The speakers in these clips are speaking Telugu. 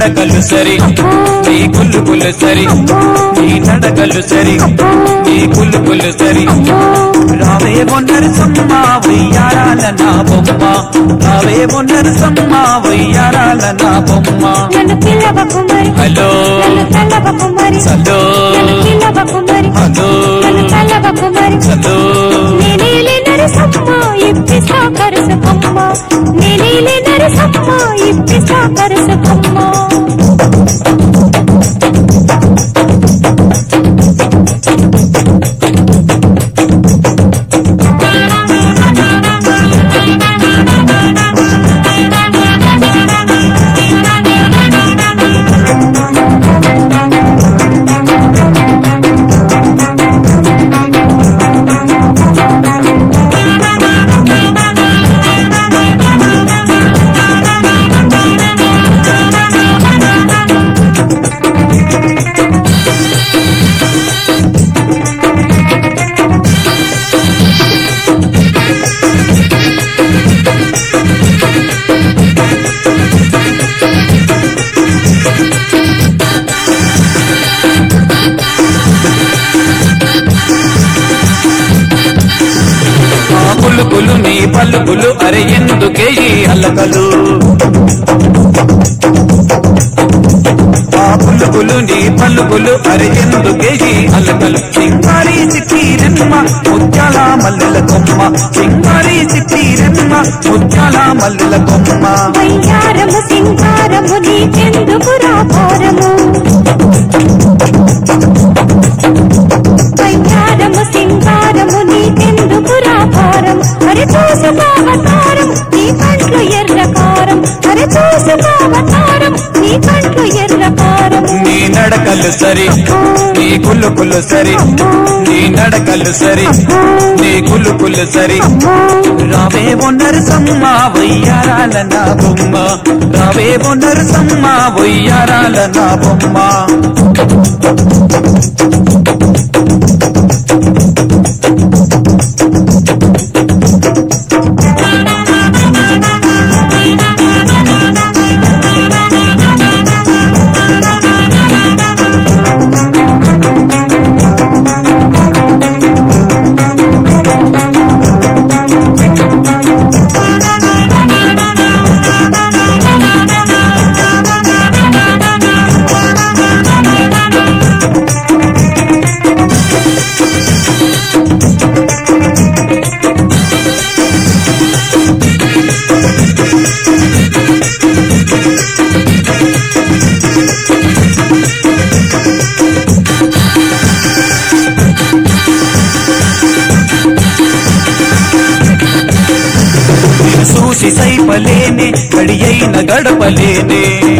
నడకలు సరి నీ కుళ్ళు కుళ్ళు సరి నీ నడకలు సరి నీ కుళ్ళు కుళ్ళు సరి రావే నరసమ్మ వయ్యారాల నా బొమ్మ రావే నరసమ్మ వయ్యారాల నా బొమ్మ నన్ను పిల్లవకు మరి హలో నన్ను తల్లవకు మరి హలో నన్ను పిల్లవకు మరి హలో నన్ను తల్లవకు మరి హలో నేనేలే నరసమ్మ ఇప్పిస్తా కరుసకమ్మ నేనేలే నరసమ్మ ఇప్పిస్తా కరుసకమ్మ ఆ పులుపులు నీ పలుకులు అరే ఎందుకే ఈ అల్లకలు ఆ పులుపులు నీ పలుకులు అరే ఎందుకే ఈ అల్లకలు సింగారి చిట్టిరెమ్మ ముత్యాల మల్లెల కొమ్మ సింగారి చిట్టిరెమ్మ ముత్యాల మల్లెల కొమ్మ వయ్యారము సింగారము నీకెందుకు రాపారము వయ్యారము సింగారము నీకెందుకు రాపారం అరే చూసుకోవతారం నీ కంట్లు ఎర్రకారం అరే చూసుకోవతారం నీ కంట్లు ఎర్రకారం నీ నడకలు సరి నీ కులుకులు సరి నీ నడకలు సరి నీ కులుకులు సరి రావే నరసమ్మ వయ్యారాల నా బొమ్మ రావే నరసమ్మ వయ్యారాల నా బొమ్మ నేను చూసి సైపలేనే గడి అయిన గడపలేనే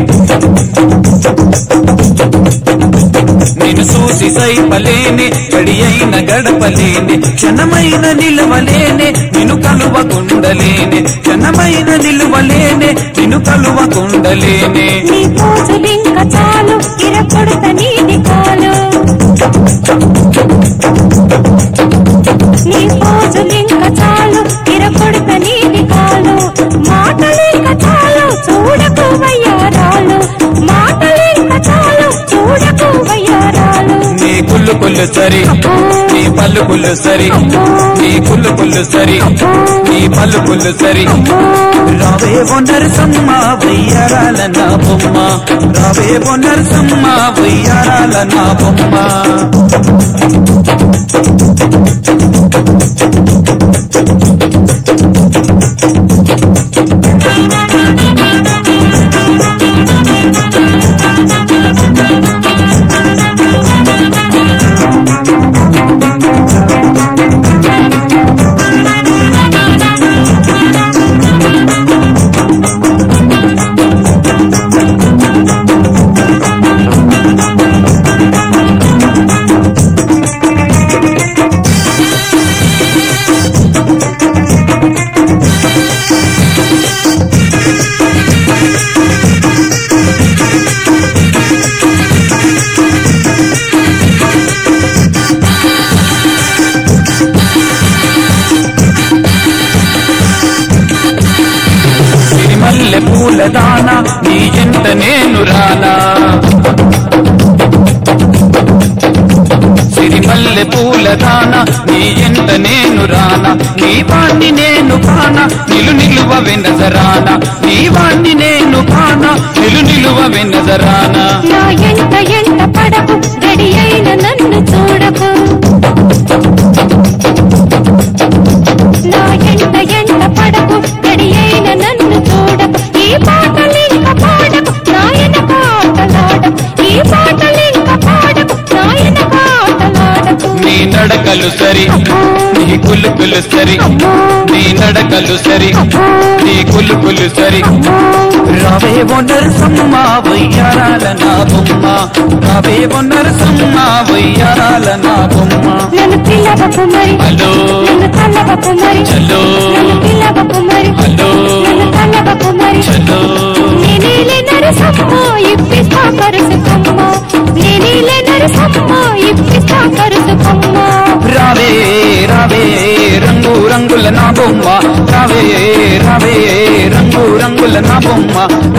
నేను చూసి సైపలేనే గడి అయిన గడపలేనే క్షణమైన నిలవలేనే నిన్ను కలువకుండలేనే క్షణమైన నిలువలేనే నిన్ను కలువకుండలేనే నీ పోజులింక చాలు ఇరకొడత నీది కాలు నీ పోజులింక చాలు ఇరకొడత నీది కాలు మాటలింక చాలు చూడకు వయ్యారాలు మాటలింక చాలు చూడకు వయ్యారాలు నీ కుళ్ళు కుళ్ళు సరి నీ పలుకులు సరి నీ కుళ్ళు కుళ్ళు సరి నీ పలుకులు సరి రావే నరసమ్మ వయ్యారాల నా బొమ్మ రావే నరసమ్మ వయ్యారాల నా బొమ్మ నేను రానా సిరిమల్లె పూల దాన నీ ఎంట నేను రానా నీ వాణ్ణి నేను కాన నిలు నిలువ వెనజరానా నీ వాణ్ణి నేను కాన నిలు నిలువ వెనజరానా నా ఎంట ఎంట పడకు గడి అయిన నన్ను చూడకు నా ఎంట ఎంట పడకు గడి అయిన నన్ను చూడకు ఈ పాటలింక పాడకు నాయన పాటలాడకు ఈ పాటలింక పాడకు నాయన పాటలాడకు నీ నడకలు సరి నీ కులుకులు సరి నీ నడకలు సరి నీ కులుకులు సరి రావే నరసమ్మ వయ్యారాల నా బొమ్మ రావే నరసమ్మ వయ్యారాల నా బొమ్మ నన్ను పిల్లవకు మరి హలో నన్ను తల్లవకు మరి చలో నన్ను పిల్లవకు మరి హలో నన్ను తల్లవకు మరి చలో నేనేలే నరసమ్మ ఇప్పిస్తా కరుసుకోమ్మ నేనేలే నరసమ్మ ఇప్పిస్తా కరుసుకోమ్మ రావే రావే రంగు రంగుల నా బొమ్మ రావే రావే రంగు రంగుల నా బొమ్మ